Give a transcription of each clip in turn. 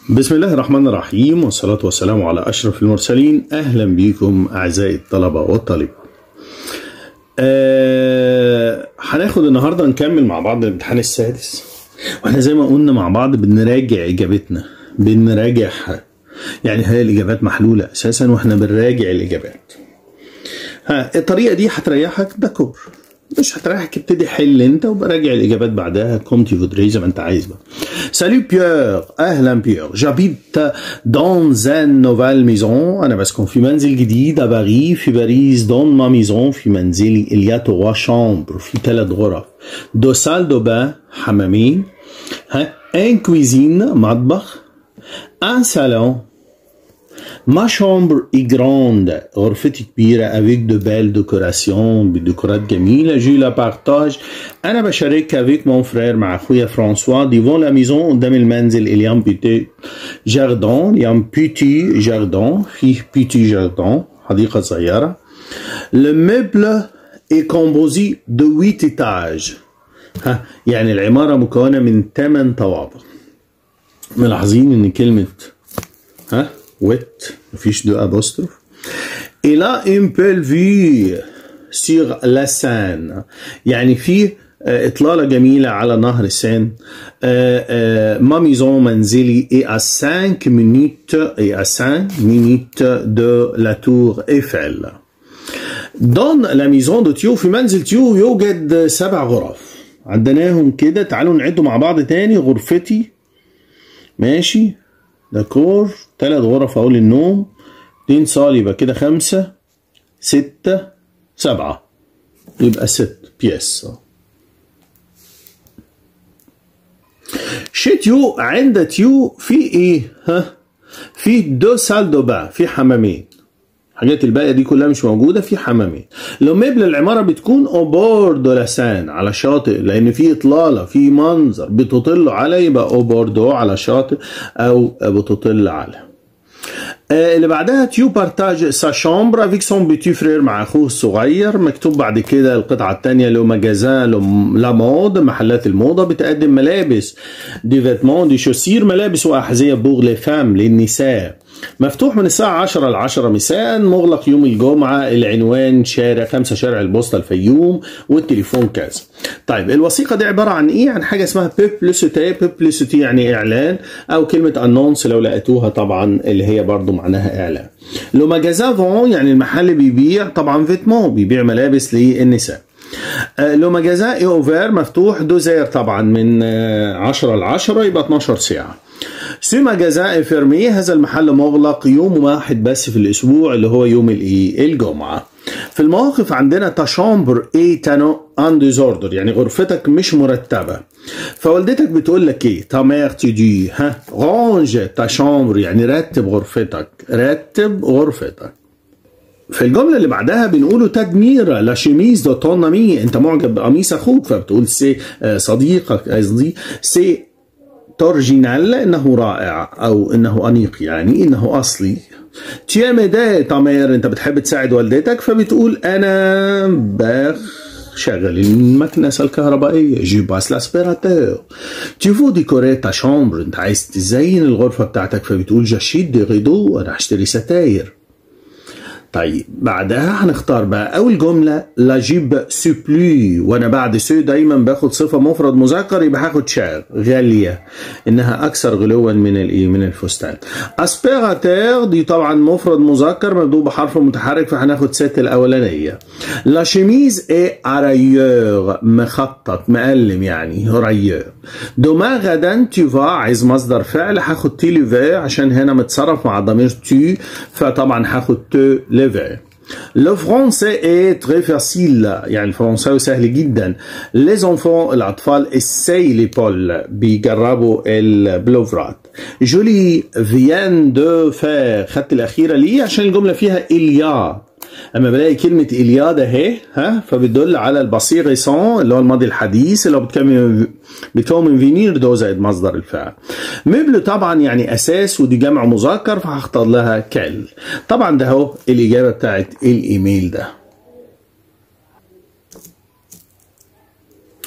بسم الله الرحمن الرحيم والصلاة والسلام على أشرف المرسلين أهلا بكم أعزائي الطلبة والطالبات آه هناخد النهاردة نكمل مع بعض الامتحان السادس واحنا زي ما قلنا مع بعض بنراجع إجابتنا بنراجعها يعني هي الإجابات محلولة أساسا واحنا بنراجع الإجابات ها الطريقة دي هتريحك ده كور مش هتريحك ابتدي حل انت وبراجع الاجابات بعدها كومتي فودري زي ما انت عايز بقى سالو بيير اهلا بيير جابيت دون زان نوفال ميزون انا بسكن في منزل جديد باريس في باريس دون ما ميزون في منزلي اليا تروا شامبر في ثلاث غرف دو سال دو بان حمامين ها ان كويزين مطبخ ان سالون Ma chambre est grande غرفتي كبيرة avec de belles décorations بديكورات جميلة je la partage أنا بشاركها avec mon frère مع أخويا فرانسوا devant la maison قدام المنزل il y a un petit jardin il y a un petit jardin فيه petit jardin حديقة صغيرة le meuble est composé de 8 étages ها يعني العمارة مكونة من 8 طوابق ملاحظين ان كلمة ها ويت مفيش دو ابوستروف Il a une belle vue sur la Seine يعني في إطلالة جميلة على نهر السين ما ميزون منزلي et à 5 minutes et à 5 minutes de la tour Eiffel Dans la maison de تيو في منزل تيو يوجد سبع غرف عدناهم كده تعالوا نعدوا مع بعض تاني غرفتي ماشي داكور تلات غرف اقول النوم اتنين صال يبقى كده خمسة ستة سبعة يبقى ست بيس شي تيو عند تيو في ايه ها في دو سال دو با في حمامين الحاجات الباقيه دي كلها مش موجوده في حمامين لو مبل العماره بتكون اوبور دو لسان على شاطئ لان في اطلاله في منظر بتطل على يبقى اوبور دو على شاطئ او بتطل على آه اللي بعدها تيو بارتاج سا شامبر افيك سون بيتي فرير مع اخوه الصغير مكتوب بعد كده القطعه الثانيه لو ماجازان لو لا مود محلات الموضه بتقدم ملابس دي فيتمون دي شوسير ملابس واحذيه بوغ لي فام للنساء مفتوح من الساعة 10 ل 10 مساء مغلق يوم الجمعة العنوان شارع 5 شارع البوسطة الفيوم والتليفون كذا طيب الوثيقة دي عبارة عن ايه عن حاجة اسمها بيبليسيتي بيبليسيتي يعني اعلان او كلمة انونس لو لقيتوها طبعا اللي هي برضو معناها اعلان لو ماجازافون يعني المحل بيبيع طبعا فيتمون بيبيع ملابس للنساء لو ماجازان اي اوفير مفتوح دوزير طبعا من 10 ل 10 يبقى 12 ساعة سي ماجازان فيرمي هذا المحل مغلق يوم واحد بس في الاسبوع اللي هو يوم الايه الجمعه في المواقف عندنا تشامبر اي تانو ان ديزوردر يعني غرفتك مش مرتبه فوالدتك بتقول لك ايه تا مير تي ها رانج تا شامبر يعني رتب غرفتك رتب غرفتك في الجملة اللي بعدها بنقوله تدمير لا شيميز دو تون امي انت معجب بقميص اخوك فبتقول سي صديقك قصدي سي تورجينال انه رائع او انه انيق يعني انه اصلي تيامدا تامير انت بتحب تساعد والدتك فبتقول انا بشغل المكنسة الكهربائية جي باس لاسبيراتور تيفو ديكوري تا شامبر انت عايز تزين الغرفة بتاعتك فبتقول جاشيت دي غيدو انا هشتري ستاير طيب بعدها هنختار بقى اول جمله لا جيب سوبلي وانا بعد سو دايما باخد صفه مفرد مذكر يبقى هاخد شاغ غاليه انها اكثر غلوا من الايه من الفستان اسبيراتير دي طبعا مفرد مذكر مبدوء بحرف متحرك فهناخد ست الاولانيه لا شيميز اي ارايور مخطط مقلم يعني رايور دوما غدا تيفا عايز مصدر فعل هاخد تي ليفي عشان هنا متصرف مع ضمير تي فطبعا هاخد تو ليفي Le français est très facile يعني الفرنساوي سهل جدا les enfants الأطفال essayent l'épaule بيجربوا البلوفرات جولي فيان دو فير خدت الأخيرة ليه عشان الجملة فيها إليا اما بلاقي كلمه اليا ده اهي ها فبتدل على البصير ريسون اللي هو الماضي الحديث اللي هو بيتكون بيتكون من فينير دو زائد مصدر الفعل مبل طبعا يعني اساس ودي جمع مذكر فهختار لها كال طبعا ده اهو الاجابه بتاعت الايميل ده في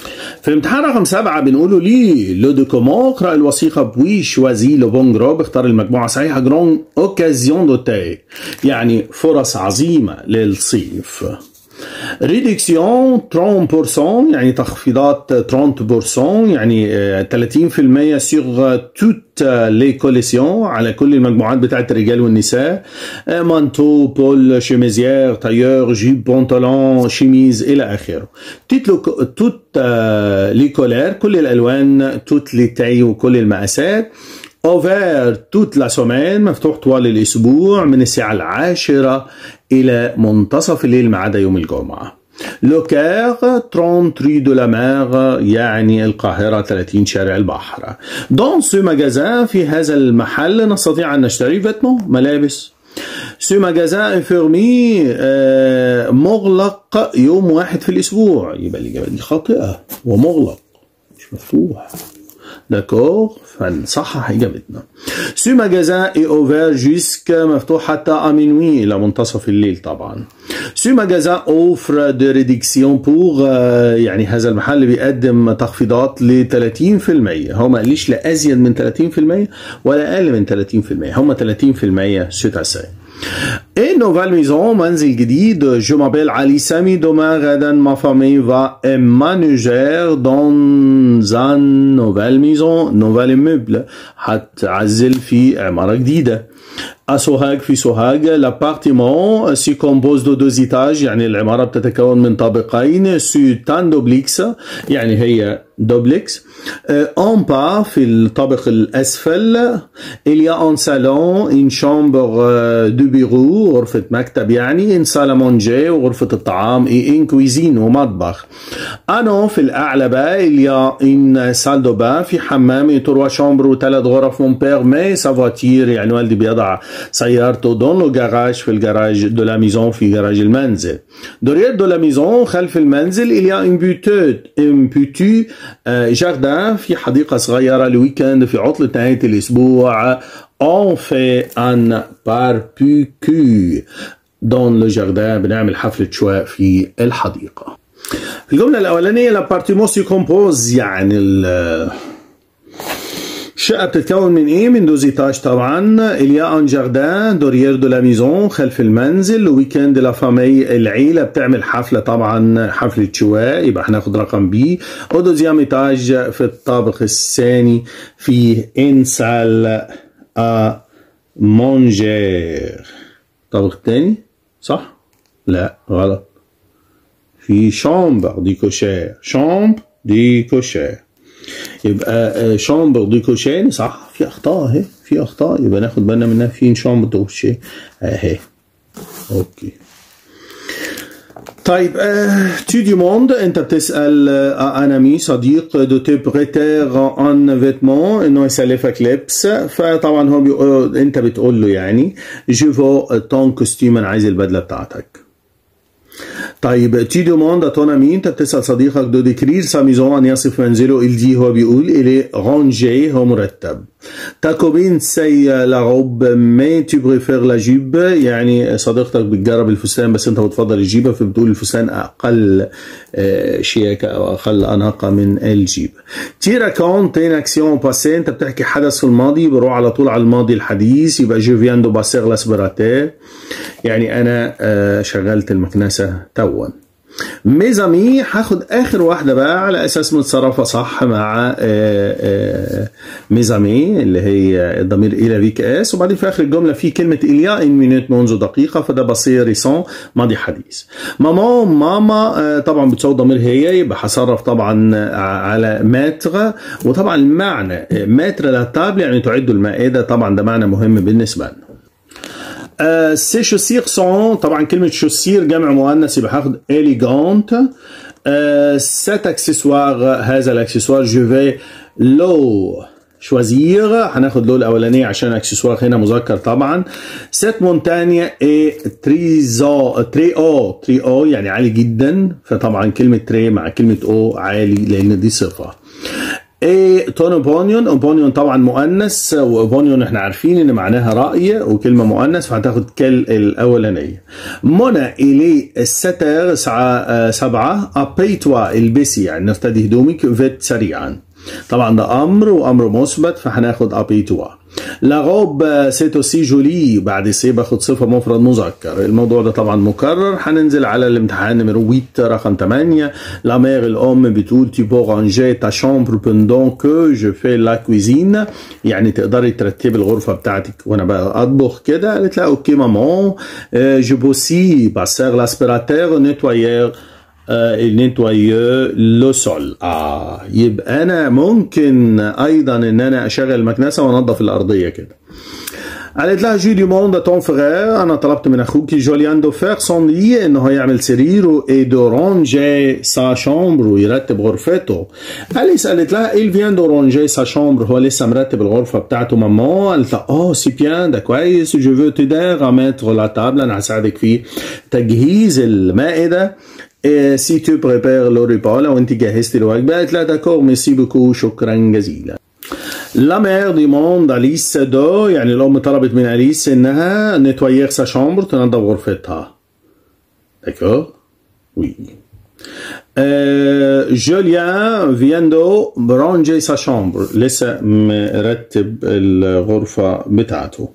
في الامتحان رقم سبعة بنقوله ليه لو دوكومون اقرأ الوثيقة بوي شوازي لو بون جروب اختار المجموعة صحيحة جرون اوكازيون دو تاي يعني فرص عظيمة للصيف ريدكسيون 30% يعني تخفيضات 30% يعني 30% سيغ توت لي كوليسيون على كل المجموعات بتاعت الرجال والنساء مانتو بول شيميزيير تايور جيب بونتالون شيميز الى اخره توت توت لي كولير كل الالوان توت لي تاي وكل المقاسات اوفير توت لا سومين مفتوح طوال الاسبوع من الساعه العاشره الى منتصف الليل ما عدا يوم الجمعه لوكير 30 ري دو لا مير يعني القاهرة 30 شارع البحر دون سو ماجازان في هذا المحل نستطيع أن نشتري فيتمون ملابس سو ماجازان فيرمي مغلق يوم واحد في الأسبوع يبقى الإجابة دي خاطئة ومغلق مش مفتوح داكور فنصحح اجابتنا سو ماجازان اي اوفير جوسك مفتوح حتى امينوي الى منتصف الليل طبعا سو ماجازان اوفر دو ريديكسيون بور يعني هذا المحل بيقدم تخفيضات ل 30% هو ما قاليش لا ازيد من 30% ولا اقل من 30% هم 30% سوت اساي Et nouvelle maison, منزل جديد Je m'appelle Ali Sami demain غدا ma famille va emménager dans un nouvelle maison nouvelle immeuble هتعزل في عمارة جديدة أسوهاج في سوهاج l'appartement se compose de deux étages يعني العمارة بتتكون من طابقين سوتان دوبليكس يعني هي دوبلكس en bas في الطابق الأسفل il y a un salon une chambre de bureau غرفة مكتب يعني une salle à manger وغرفة الطعام et une cuisine ومطبخ أنا في الأعلى بقى il y a une salle de bain في حمام et trois chambres وثلاث غرف mon père met sa voiture يعني والدي بيضع سيارته دون لو جاراج في الجراج دو لا ميزون في جراج المنزل دوريات دو لا ميزون خلف المنزل il y a une بوتو une بوتو جاردان في حديقة صغيرة الويكند في عطلة نهاية الأسبوع on fait un barbecue dans le jardin بنعمل حفلة شواء في الحديقة الجملة الأولانية لابارتيمون سي كومبوز يعني الشقة بتتكون من ايه؟ من دوزيتاج طبعا اليا ان جاردان دوريير دو لا ميزون خلف المنزل ويكند لا فامي العيلة بتعمل حفلة طبعا حفلة شواء يبقى هناخد رقم بي او دوزيام ايتاج في الطابق الثاني في ان سال ا مونجير الطابق الثاني صح؟ لا غلط في شامبر دي كوشير شامبر دي كوشير يبقى شامبر دي كوشين صح في اخطاء اهي في اخطاء يبقى ناخد بالنا منها في شامبر دي كوشين اهي اوكي طيب تو ديموند انت بتسال ان امي صديق دو تي بريتير ان فيتمون انه يسلفك لبس فطبعا هو بيقول انت بتقول له يعني جو فو تون كوستيم انا عايز البدله بتاعتك طيب تي دوموند ا تون امي انت بتسال صديقك دو ديكرير سا ميزون ان يصف منزله الدي هو بيقول الي رونجي هو مرتب تا كوبين سي لا روب مي تو بريفير لا جيب يعني صديقتك بتجرب الفستان بس انت بتفضل الجيبه فبتقول الفستان اقل شياكه او اقل اناقه من الجيب تي راكون تين اكسيون باسي انت بتحكي حدث في الماضي بروح على طول على الماضي الحديث يبقى جو فيان دو باسير لاسبراتير يعني انا شغلت المكنسه توا ميزامي هاخد اخر واحده بقى على اساس متصرفه صح مع ميزامي اللي هي الضمير الى فيك اس وبعدين في اخر الجمله في كلمه اليا ان مينوت منذ دقيقه فده بصير ريسون ماضي حديث ماما ماما طبعا بتساوي ضمير هي يبقى هصرف طبعا على ماتر وطبعا المعنى ماتر لا تابل يعني تعد المائده طبعا ده معنى مهم بالنسبه لنا آه سي شوسير سون طبعا كلمة شوسير جمع مؤنث يبقى هاخد élégante آه سات اكسسوار هذا الاكسسوار جو في لو شوازير هناخد لو الاولانيه عشان اكسسوار هنا مذكر طبعا سات مونتانيا اي تريزو تري او تري او يعني عالي جدا فطبعا كلمه تري مع كلمه او عالي لان دي صفه ايه تون اوبونيون اوبونيون طبعا مؤنث واوبونيون احنا عارفين ان معناها راي وكلمه مؤنث فهتاخد كل الاولانيه منى الي الستر ساعه سبعه ابي توا البسي يعني نرتدي هدومك فيت سريعا طبعا ده امر وامر مثبت فهناخد ابي توا لا روب سيت اوسي جولي بعد سي باخد صفه مفرد مذكر الموضوع ده طبعا مكرر هننزل على الامتحان نمرو 8 رقم 8 لا مير الام بتقول تي بو رانجي تا شامبر بوندون كو جو في لا كويزين يعني تقدري ترتبي الغرفه بتاعتك وانا بقى اطبخ كده قالت لها اوكي مامان جو بوسي باسير لاسبيراتير نيتوايير النتوايو لو سول اه يبقى انا ممكن ايضا ان انا اشغل المكنسه وانظف الارضيه كده قالت لها جي دي موند تون فغير انا طلبت من اخوك جوليان دو فير سون لي انه هيعمل سريره اي دو رونجي سا شامبر ويرتب غرفته اليس قالت لها il vient دو رونجي سا شامبر هو لسه مرتب الغرفه بتاعته ماما قالت لها اوه سي بيان ده كويس جو فو تيدير ميتر لا تابل انا هساعدك في تجهيز المائده سي تو بريبير لو ريبا لو انت جهزتي الوجبه قالت لها داكور ميرسي بوكو شكرا جزيلا لا مير ديموند اليس دو يعني الام طلبت من اليس انها نتويير سا شامبر تنظف غرفتها داكور وي جوليان فياندو برانجي سا شامبر لسه مرتب الغرفه بتاعته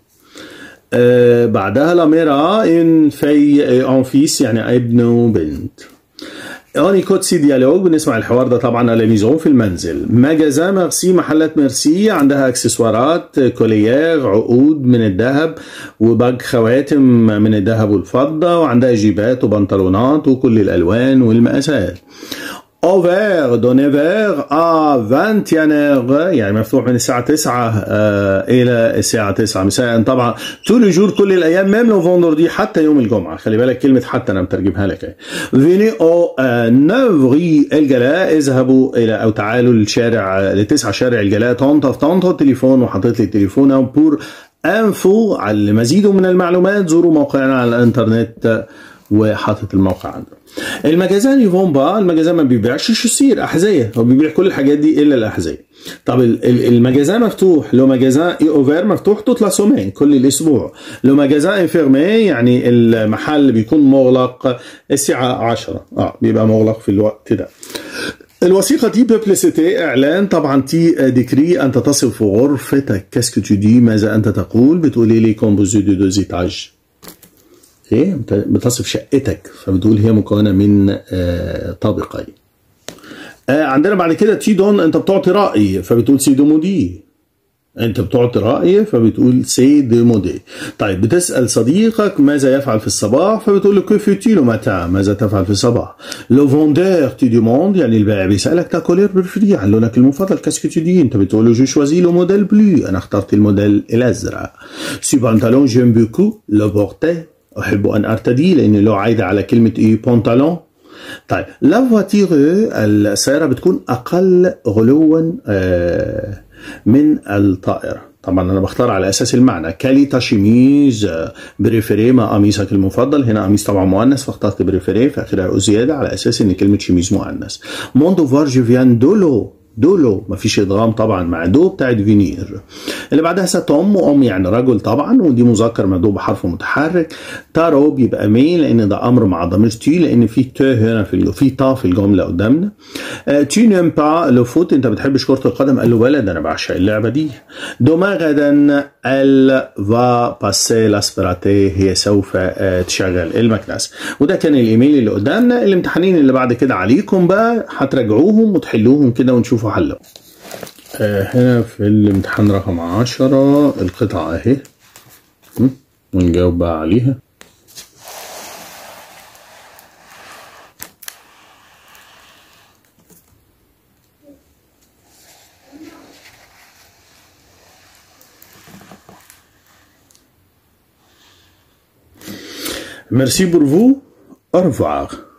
أه بعدها لاميرا ان في ان فيس يعني ابن وبنت اوني كود سي ديالوج بنسمع الحوار ده طبعا على ميزون في المنزل ماجازا ميرسي محلات ميرسي عندها اكسسوارات كوليير عقود من الذهب وباج خواتم من الذهب والفضه وعندها جيبات وبنطلونات وكل الالوان والمقاسات اوفر دو نيفر ا 20 يناير يعني مفتوح من الساعة 9 آه إلى الساعة 9 مساء طبعا طول الجور كل الأيام ميم لو فوندردي حتى يوم الجمعة خلي بالك كلمة حتى أنا مترجمها لك اهي فيني أو آه نوفري الجلاء اذهبوا إلى أو تعالوا للشارع لتسعة شارع الجلاء طنطا في طنطا التليفون وحطيت لي التليفون بور انفو على المزيد من المعلومات زوروا موقعنا على الانترنت وحاطط الموقع عنده المجازان يفون بقى المجازان ما بيبيعش شسير احذيه هو بيبيع كل الحاجات دي الا الاحذيه طب المجازان مفتوح لو مجازان اي اوفر مفتوح تطلع سومين كل الاسبوع لو مجازان انفيرمي يعني المحل بيكون مغلق الساعه 10 اه بيبقى مغلق في الوقت ده الوثيقة دي ببليسيتي إعلان طبعا تي ديكري أنت تصف غرفتك كاسكو تو دي ماذا أنت تقول بتقولي لي كومبوزي دو دو زيتاج ايه بتصف شقتك فبتقول هي مكونه من آه طابقين آه عندنا بعد كده تي دون انت بتعطي راي فبتقول سي دو مودي انت بتعطي راي فبتقول سي دو مودي طيب بتسال صديقك ماذا يفعل في الصباح فبتقول له كيف لو متى ماذا تفعل في الصباح لو فوندير تي دوموند يعني البائع بيسالك تا كولير بريفري عن لونك المفضل كاسكو تو دي انت بتقول له جو شوازي لو موديل بلو انا اخترت الموديل الازرق سي بانتالون جيم بوكو لو بورتي احب ان ارتدي لان له عايده على كلمه ايه بونتالون طيب لا فواتير السياره بتكون اقل غلوا من الطائره طبعا انا بختار على اساس المعنى كاليتا شيميز بريفيري ما قميصك المفضل هنا قميص طبعا مؤنث فاخترت بريفيري في اخرها زياده على اساس ان كلمه شيميز مؤنث موندو فارجي فيان دولو دولو مفيش ادغام طبعا مع دو بتاعت فينير اللي بعدها ستوم وام يعني رجل طبعا ودي مذكر مدو بحرف متحرك تارو بيبقى مين لان ده امر مع ضمير تي لان في ت هنا في في تا في الجمله قدامنا تي نيم با لو فوت انت بتحبش كره القدم قال له بلد انا بعشق اللعبه دي دوما غدا ال فا باسي لاسبراتي هي سوف تشغل المكنسه وده كان الايميل اللي قدامنا الامتحانين اللي بعد كده عليكم بقى هتراجعوهم وتحلوهم كده ونشوفوا حلهم آه هنا في الامتحان رقم عشرة القطعة اهي ونجاوب بقى عليها Merci pour vous. Au revoir.